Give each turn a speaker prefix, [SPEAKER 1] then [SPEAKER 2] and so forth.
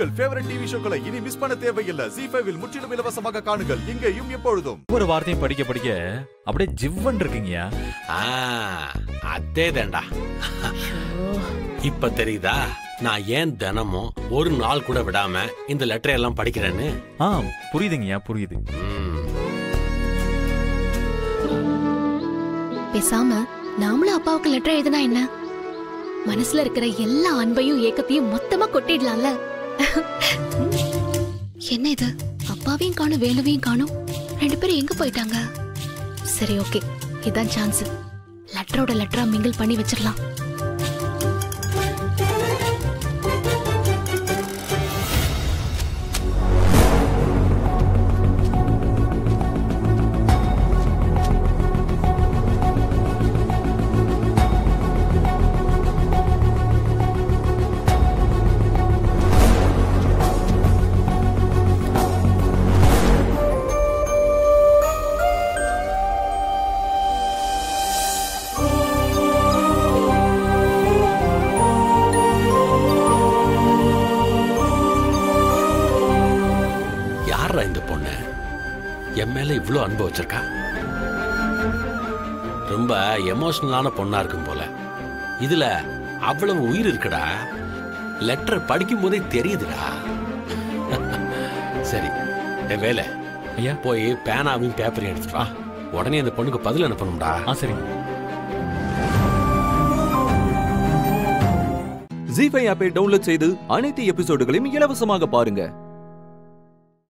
[SPEAKER 1] உங்கள் favourite TV ஷோக்களை இனி miss பண்ண தேவையில்லை ஜி ஃபைவில் முற்றிலும் இலவசமாக காணுங்கள் இங்கேயும் எப்பொழுதும்
[SPEAKER 2] ஒரு வார்த்தையும் படிக்க படிக்க அப்படியே ஜிவ்வன் இருக்கீங்கயா
[SPEAKER 3] ஆ அதேதான்டா இப்ப தெரியுதா நான் ஏன் தினமும் ஒரு நாள் கூட விடாம இந்த லெட்டரை எல்லாம் படிக்கிறேன்னு
[SPEAKER 2] ஆ புரியுதுங்கய்யா புரியுது
[SPEAKER 3] ம்,
[SPEAKER 4] பேசாம நாமளும் அப்பாவுக்கு லெட்டர் எழுதினா என்ன மனசுல இருக்கிற எல்லா அன்பையும் ஏக்கத்தையும் மொத்தமா கொட்டிடலாம்ல என்ன இது அப்பாவையும் காணும் வேலுவையும் காணும் ரெண்டு பேரும் எங்க போயிட்டாங்க சரி ஓகே இதான் சான்ஸ் லெட்டரோட லெட்டரா மிங்கிள் பண்ணி வச்சிடலாம்
[SPEAKER 3] யார்ரா இந்த பொண்ணு என் மேல இவ்ளோ அன்பு வச்சிருக்கா ரொம்ப எமோஷனலான பொண்ணா இருக்கும் போல இதுல அவ்வளவு உயிர் இருக்குடா லெட்டர் படிக்கும் போதே தெரியுதுடா சரி என் வேலை
[SPEAKER 2] ஐயா
[SPEAKER 3] போய் பேனாவையும் பேப்பரையும் எடுத்துட்டு வா உடனே அந்த பொண்ணுக்கு பதில் அனுப்பணும்டா
[SPEAKER 2] ஆ சரி
[SPEAKER 5] ஜி ஃபைவ் ஆப்பை டவுன்லோட் செய்து அனைத்து எபிசோடுகளையும் இலவசமாக பாருங்க